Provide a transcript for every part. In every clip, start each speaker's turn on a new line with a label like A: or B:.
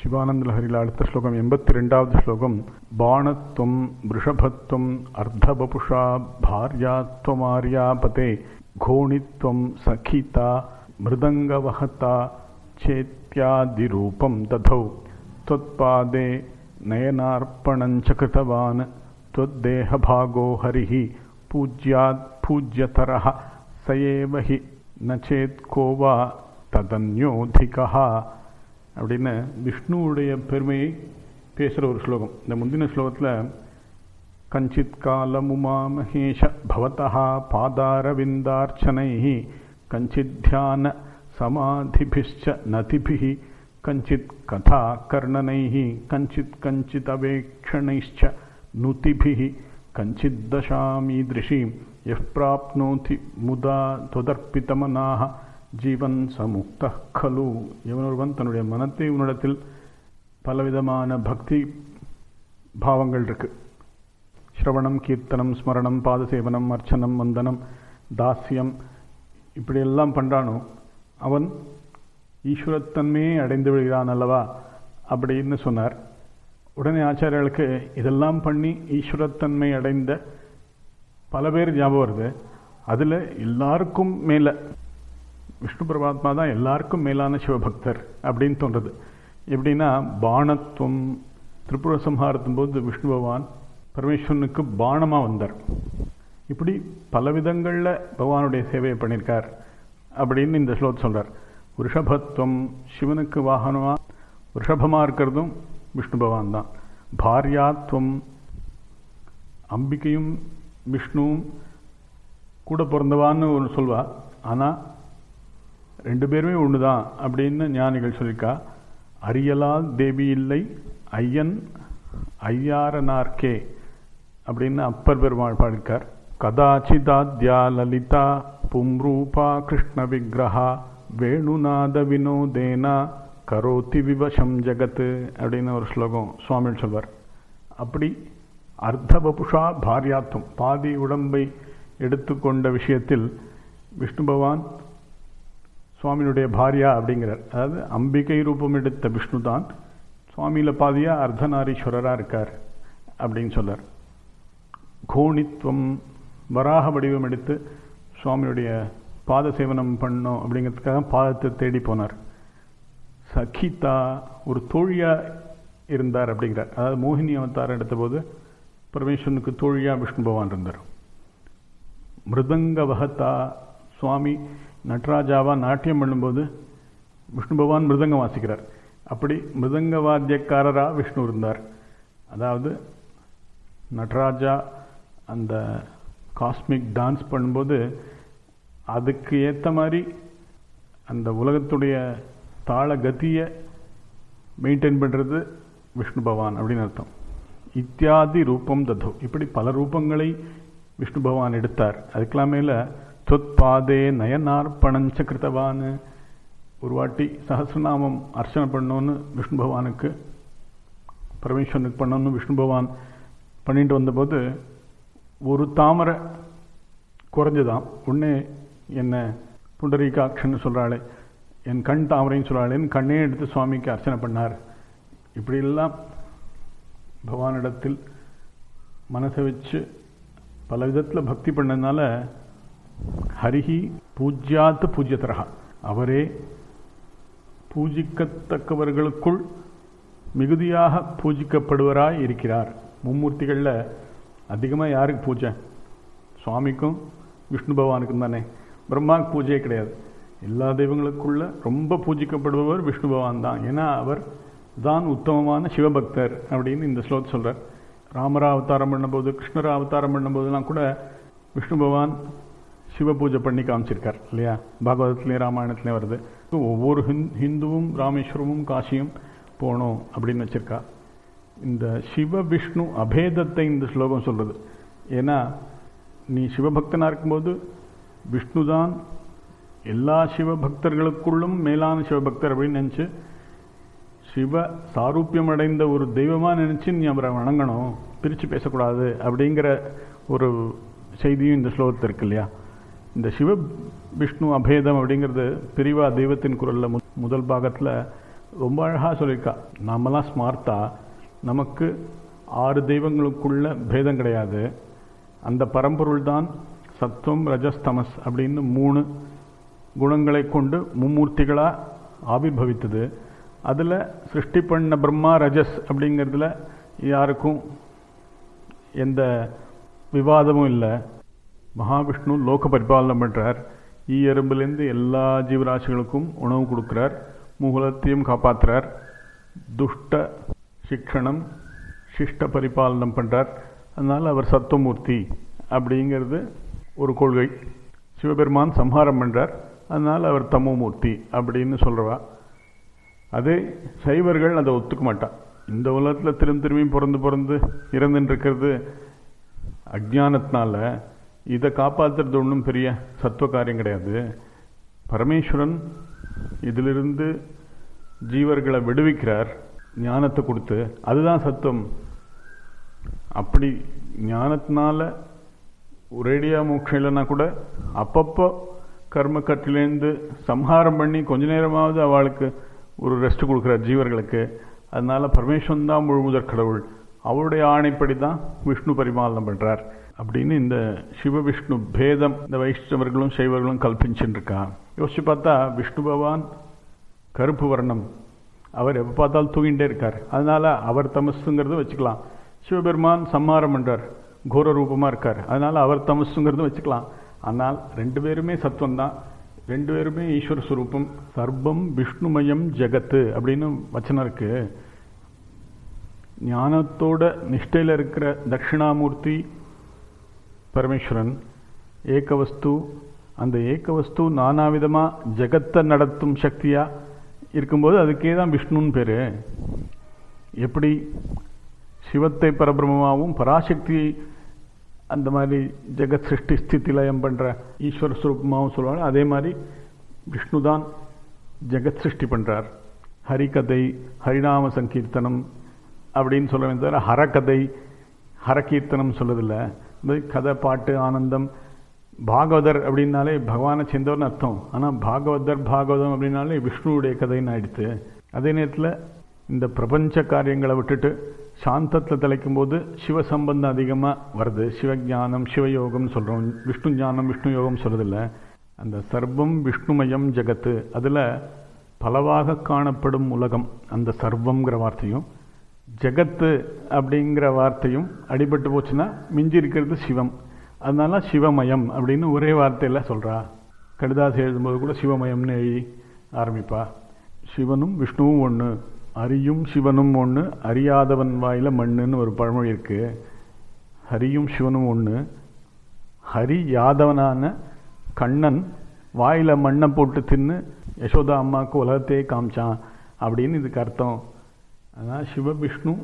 A: சிவானந்த லஹரியில் அடுத்த ஸ்லோகம் எண்பத்தி ரெண்டாவது ஸ்லோகம் பாணத்துவம் ரிஷபத்துவம் அர்த்தபபுஷா பாரியாத்வமாரியாபதே கோணித்வம் சகிதா மிருதங்கவஹதா சேத்யாதிரூபம் ததௌ त्वत्पादे नयनार्पणञ्च कृतवान् त्वद्देहभागो हरिः पूज्यात् पूज्यतरः स एव हि न चेत् को वा ததன்யோதிகா அப்படின்னு விஷ்ணுவுடைய பெருமையை பேசுகிற ஒரு ஸ்லோகம் இந்த முந்தின ஸ்லோகத்தில் கஞ்சித் காலமுமா மகேஷ பவதா பாதாரவிந்தார்ச்சனை கஞ்சித் தியான சமாதிபிஷ்ச நதிபிः கஞ்சித் கதா கர்ணனைः கஞ்சித் கஞ்சித் அவேक्षणैश्च நுதிபிः கஞ்சித் தசாமீதृशीं यः प्राप्नोति முதா त्वदर्पितमनाः ஜீவன் சமுக்த கலு இவனொருவன் தன்னுடைய மனத்தை உன்னிடத்தில் பலவிதமான பக்தி பாவங்கள் இருக்கு ஸ்ரவணம் கீர்த்தனம் ஸ்மரணம் பாதசேவனம் அர்ச்சனம் வந்தனம் தாஸ்யம் இப்படியெல்லாம் பண்ணுறானோ அவன் ஈஸ்வரத்தன்மையை அடைந்து விடுகிறான் அல்லவா அப்படின்னு சொன்னார் உடனே ஆச்சாரியர்களுக்கு இதெல்லாம் பண்ணி ஈஸ்வரத்தன்மை அடைந்த பல பேர் ஞாபகம் வருது அதில் எல்லாருக்கும் மேலே விஷ்ணு பரமாத்மா தான் எல்லாருக்கும் மேலான சிவபக்தர் அப்படின்னு தோன்றது எப்படின்னா பாணத்துவம் திரிபுர சம்ஹாரத்தின் போது விஷ்ணு பகவான் பரமேஸ்வரனுக்கு பானமாக வந்தார் இப்படி பல விதங்களில் பகவானுடைய சேவையை பண்ணியிருக்கார் அப்படின்னு இந்த ஸ்லோகம் சொல்கிறார் ரிஷபத்துவம் சிவனுக்கு வாகனமாக ரிஷபமாக இருக்கிறதும் விஷ்ணு பகவான் தான் பாரியாத்வம் அம்பிகையும் விஷ்ணுவும் கூட பிறந்தவான்னு ஒன்று சொல்வா ஆனால் ரெண்டு பேருமே ஒன்று தான் அப்படின்னு ஞானிகள் சொல்லியிருக்கா அரியலால் தேவி இல்லை ஐயன் ஐயாரனார்கே அப்படின்னு அப்பர் பெருமாள் பாடியிருக்கார் கதாச்சிதாத்யா லலிதா பும்ரூபா கிருஷ்ண விக்கிரகா வேணுநாத வினோதேனா கரோத்தி விவசம் ஜகத்து அப்படின்னு ஒரு ஸ்லோகம் சுவாமி சொல்வார் அப்படி அர்த்தபபுஷா பாரியாத்துவம் பாதி உடம்பை எடுத்துக்கொண்ட விஷயத்தில் விஷ்ணு பகவான் சுவாமியினுடைய பாரியா அப்படிங்கிறார் அதாவது அம்பிகை ரூபம் எடுத்த விஷ்ணு தான் சுவாமியில் பாதியா அர்த்தநாரீஸ்வரராக இருக்கார் அப்படின்னு சொல்லார் கோணித்துவம் வராக வடிவம் எடுத்து சுவாமியுடைய பாத சேவனம் பண்ணோம் அப்படிங்கிறதுக்காக பாதத்தை தேடி போனார் சகிதா ஒரு தோழியாக இருந்தார் அப்படிங்கிறார் அதாவது மோகினி அவதாரம் எடுத்தபோது பரமேஸ்வரனுக்கு தோழியாக விஷ்ணு பகவான் இருந்தார் மிருதங்க வகத்தா சுவாமி நடராஜாவா நாட்டியம் பண்ணும்போது விஷ்ணு பகவான் மிருதங்கம் வாசிக்கிறார் அப்படி மிருதங்க வாத்தியக்காரராக விஷ்ணு இருந்தார் அதாவது நடராஜா அந்த காஸ்மிக் டான்ஸ் பண்ணும்போது அதுக்கு ஏற்ற மாதிரி அந்த உலகத்துடைய தாள கதியை மெயின்டைன் பண்ணுறது விஷ்ணு பகவான் அப்படின்னு அர்த்தம் இத்தியாதி ரூபம் ததோ இப்படி பல ரூபங்களை விஷ்ணு பகவான் எடுத்தார் அதுக்கெல்லாம் மேலே தொத்பாதே நயனார்ப்பணஞ்ச கிருத்தவான் ஒரு வாட்டி சஹசிரநாமம் அர்ச்சனை பண்ணோன்னு விஷ்ணு பகவானுக்கு பரமேஸ்வரனுக்கு பண்ணோன்னு விஷ்ணு பகவான் பண்ணிட்டு வந்தபோது ஒரு தாமரை குறைஞ்சுதான் உடனே என்ன புண்டரீகாட்சன்னு சொல்கிறாளே என் கண் தாமரைன்னு சொல்கிறாளேன்னு கண்ணே எடுத்து சுவாமிக்கு அர்ச்சனை பண்ணார் இப்படியெல்லாம் பகவானிடத்தில் மனசை வச்சு பல விதத்தில் பக்தி பண்ணதுனால ஹரிஹி பூஜ்யாத்து பூஜ்யதரகா அவரே பூஜிக்கத்தக்கவர்களுக்குள் மிகுதியாக பூஜிக்கப்படுவராய் இருக்கிறார் மும்மூர்த்திகளில் அதிகமாக யாருக்கு பூஜை சுவாமிக்கும் விஷ்ணு பகவானுக்கும் தானே பிரம்மாவுக்கு பூஜையே கிடையாது எல்லா தெய்வங்களுக்குள்ள ரொம்ப பூஜிக்கப்படுபவர் விஷ்ணு பகவான் தான் ஏன்னா அவர் தான் உத்தமமான சிவபக்தர் அப்படின்னு இந்த ஸ்லோகத்தை சொல்கிறார் ராமரா அவதாரம் பண்ணும்போது கிருஷ்ணரா அவதாரம் பண்ணும்போதெல்லாம் கூட விஷ்ணு பகவான் சிவ பூஜை பண்ணி காமிச்சிருக்கார் இல்லையா பாகவதத்துலேயும் ராமாயணத்துலேயும் வருது ஒவ்வொரு ஹிந் ஹிந்துவும் ராமேஸ்வரமும் காசியும் போகணும் அப்படின்னு வச்சுருக்கா இந்த சிவ விஷ்ணு அபேதத்தை இந்த ஸ்லோகம் சொல்கிறது ஏன்னா நீ சிவபக்தனாக இருக்கும்போது விஷ்ணு தான் எல்லா சிவபக்தர்களுக்குள்ளும் மேலான சிவபக்தர் அப்படின்னு நினச்சி சிவ சாரூபியம் அடைந்த ஒரு தெய்வமாக நினச்சி நீ அவரை வணங்கணும் பிரித்து பேசக்கூடாது அப்படிங்கிற ஒரு செய்தியும் இந்த ஸ்லோகத்தில் இருக்கு இல்லையா இந்த சிவ விஷ்ணு அபேதம் அப்படிங்கிறது பிரிவா தெய்வத்தின் குரலில் முதல் பாகத்தில் ரொம்ப அழகாக சொல்லியிருக்கா நாமெல்லாம் ஸ்மார்த்தா நமக்கு ஆறு தெய்வங்களுக்குள்ள பேதம் கிடையாது அந்த பரம்பொருள் தான் சத்துவம் ரஜஸ் தமஸ் அப்படின்னு மூணு குணங்களை கொண்டு மும்மூர்த்திகளாக ஆவிர்வவித்தது அதில் சிருஷ்டி பண்ண பிரம்மா ரஜஸ் அப்படிங்கிறதுல யாருக்கும் எந்த விவாதமும் இல்லை மகாவிஷ்ணு லோக பரிபாலனம் பண்ணுறார் ஈ எறும்புலேருந்து எல்லா ஜீவராசிகளுக்கும் உணவு கொடுக்குறார் முகுலத்தையும் காப்பாற்றுறார் துஷ்ட சிக்ஷணம் சிஷ்ட பரிபாலனம் பண்ணுறார் அதனால் அவர் சத்துவமூர்த்தி அப்படிங்கிறது ஒரு கொள்கை சிவபெருமான் சம்ஹாரம் பண்ணுறார் அதனால் அவர் தமோமூர்த்தி அப்படின்னு சொல்கிறவா அதே சைவர்கள் அதை ஒத்துக்க மாட்டா இந்த உலகத்தில் திரும்ப திரும்பியும் பிறந்து பிறந்து இறந்துட்டு இருக்கிறது அஜானத்தினால இதை காப்பாற்றுறது ஒன்றும் பெரிய சத்துவ காரியம் கிடையாது பரமேஸ்வரன் இதிலிருந்து ஜீவர்களை விடுவிக்கிறார் ஞானத்தை கொடுத்து அதுதான் சத்துவம் அப்படி ஞானத்தினால ஒரேடியா மோட்சம் இல்லைன்னா கூட அப்பப்போ கர்ம கட்டிலேருந்து சம்ஹாரம் பண்ணி கொஞ்ச நேரமாவது அவளுக்கு ஒரு ரெஸ்ட் கொடுக்குறார் ஜீவர்களுக்கு அதனால பரமேஸ்வரன் தான் முழுமுதற் கடவுள் அவருடைய ஆணைப்படி தான் விஷ்ணு பரிமாலனம் பண்ணுறார் அப்படின்னு இந்த சிவ விஷ்ணு பேதம் இந்த வைஷ்ணவர்களும் சைவர்களும் கல்பிச்சுட்டு இருக்கா யோசிச்சு பார்த்தா விஷ்ணு பகவான் கருப்பு வர்ணம் அவர் எப்போ பார்த்தாலும் தூங்கிட்டே இருக்கார் அதனால அவர் தமசுங்கிறத வச்சுக்கலாம் சிவபெருமான் சம்மாரம் பண்ணுறார் கோர ரூபமாக இருக்கார் அதனால அவர் தமசுங்கிறத வச்சுக்கலாம் ஆனால் ரெண்டு பேருமே சத்துவம் தான் ரெண்டு பேருமே ஈஸ்வர சுரூபம் சர்வம் விஷ்ணுமயம் ஜெகத்து அப்படின்னு வச்சனம் இருக்கு ஞானத்தோட நிஷ்டையில் இருக்கிற தட்சிணாமூர்த்தி பரமேஸ்வரன் ஏகவஸ்து அந்த ஏகவஸ்து நானாவிதமாக ஜெகத்தை நடத்தும் சக்தியாக இருக்கும்போது அதுக்கே தான் விஷ்ணுன்னு பேர் எப்படி சிவத்தை பரபிரமமாகவும் பராசக்தியை அந்த மாதிரி ஜெகத் சிருஷ்டி ஸ்திதி லயம் பண்ணுற ஈஸ்வர சுரூபமாகவும் சொல்லுவாங்க அதே மாதிரி விஷ்ணு தான் ஜெகத் சிருஷ்டி பண்ணுறார் ஹரிகதை ஹரிநாம சங்கீர்த்தனம் அப்படின்னு சொல்லுவேன் தவிர ஹரகதை ஹரகீர்த்தனம் சொல்லதில்லை இந்த கதை பாட்டு ஆனந்தம் பாகவதர் அப்படின்னாலே பகவானை சேர்ந்தவர்னு அர்த்தம் ஆனால் பாகவதர் பாகவதம் அப்படின்னாலே விஷ்ணுவுடைய கதைன்னு ஆயிடுத்து அதே நேரத்தில் இந்த பிரபஞ்ச காரியங்களை விட்டுட்டு சாந்தத்தில் தலைக்கும் போது சிவ சம்பந்தம் அதிகமாக வருது சிவஞானம் சிவயோகம் சொல்கிறோம் விஷ்ணு ஞானம் விஷ்ணு யோகம் சொல்கிறதில்ல அந்த சர்வம் விஷ்ணுமயம் ஜெகத்து அதில் பலவாக காணப்படும் உலகம் அந்த சர்வங்கிற வார்த்தையும் ஜெகத்து அப்படிங்கிற வார்த்தையும் அடிபட்டு போச்சுன்னா மிஞ்சி இருக்கிறது சிவம் அதனால சிவமயம் அப்படின்னு ஒரே வார்த்தையில் சொல்கிறா கடிதாசி எழுதும்போது கூட சிவமயம்னு எழுதி ஆரம்பிப்பா சிவனும் விஷ்ணுவும் ஒன்று அரியும் சிவனும் ஒன்று அறியாதவன் வாயில மண்ணுன்னு ஒரு பழமொழி இருக்கு ஹரியும் சிவனும் ஒன்று ஹரி யாதவனான கண்ணன் வாயில மண்ணை போட்டு தின்னு யசோதா அம்மாவுக்கு உலகத்தையே காமிச்சான் அப்படின்னு இதுக்கு அர்த்தம் அதனால் சிவ விஷ்ணு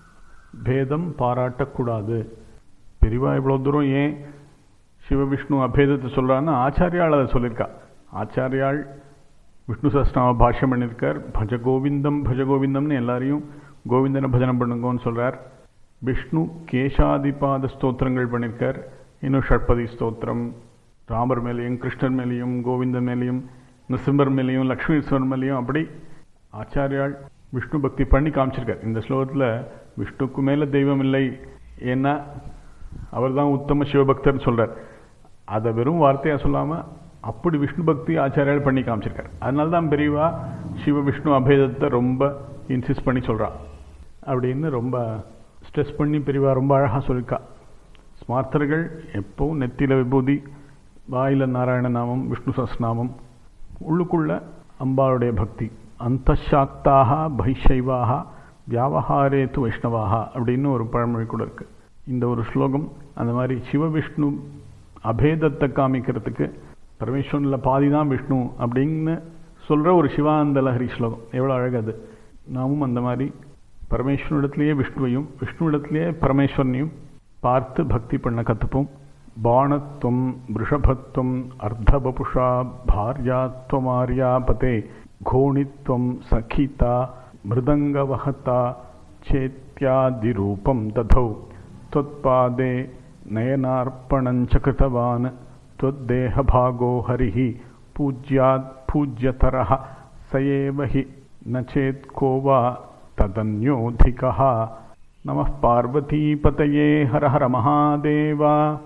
A: பேதம் பாராட்டக்கூடாது பெரிவா இவ்வளோ தூரம் ஏன் சிவவிஷ்ணு அபேதத்தை சொல்கிறான்னு ஆச்சாரியால் அதை சொல்லியிருக்கா ஆச்சாரியாள் விஷ்ணு சஸ்நாம பாஷ்யம் பண்ணியிருக்கார் பஜ கோவிந்தம் பஜ கோவிந்தம்னு எல்லாரையும் கோவிந்தனை பஜனம் பண்ணுங்கன்னு சொல்கிறார் விஷ்ணு கேசாதிபாத ஸ்தோத்திரங்கள் பண்ணியிருக்கார் இன்னும் ஷட்பதி ஸ்தோத்திரம் ராமர் மேலேயும் கிருஷ்ணர் மேலேயும் கோவிந்தன் மேலேயும் நிருசிம்மர் மேலேயும் லக்ஷ்மீஸ்வரர் மேலேயும் அப்படி ஆச்சாரியாள் விஷ்ணு பக்தி பண்ணி காமிச்சிருக்கார் இந்த ஸ்லோகத்தில் விஷ்ணுக்கு மேலே தெய்வம் இல்லை ஏன்னா அவர் தான் உத்தம சிவபக்தர்னு சொல்கிறார் அதை வெறும் வார்த்தையாக சொல்லாமல் அப்படி விஷ்ணு பக்தி ஆச்சாரியால் பண்ணி காமிச்சிருக்கார் அதனால தான் பெரியவா சிவ விஷ்ணு அபேதத்தை ரொம்ப இன்சிஸ்ட் பண்ணி சொல்கிறான் அப்படின்னு ரொம்ப ஸ்ட்ரெஸ் பண்ணி பெரியவா ரொம்ப அழகாக சொல்லியிருக்கா ஸ்மார்த்தர்கள் எப்பவும் நெத்தியில் விபூதி வாயில நாராயண நாமம் விஷ்ணு சஸ்நாமம் உள்ளுக்குள்ள அம்பாளுடைய பக்தி அந்தசாக்தாக பைஷைவாக வியாபகாரேத்து வைஷ்ணவாக அப்படின்னு ஒரு பழமொழி கூட இருக்குது இந்த ஒரு ஸ்லோகம் அந்த மாதிரி சிவவிஷ்ணு அபேதத்தை காமிக்கிறதுக்கு பரமேஸ்வரனில் பாதி தான் விஷ்ணு அப்படின்னு சொல்கிற ஒரு சிவானந்த லஹரி ஸ்லோகம் எவ்வளோ அழகது நாமும் அந்த மாதிரி பரமேஸ்வரனிடத்துலேயே விஷ்ணுவையும் விஷ்ணுவிடத்துலேயே பரமேஸ்வரனையும் பார்த்து பக்தி பண்ண கற்றுப்போம் பாணத்துவம் ரிஷபத்துவம் அர்த்தபபுஷா பாரியாத்வமாரியாபதே கோணித்வம் சகிதா மிருதங்கவஹதா சேத்யாதிரூபம் ததௌ त्वत्पादे नयनार्पणञ्च कृतवान् त्वद्देहभागो हरिः पूज्यात् पूज्यतरः स एव हि न चेत् को वा तदन्योऽधिकः नमः पार्वतीपतये हर हर महादेव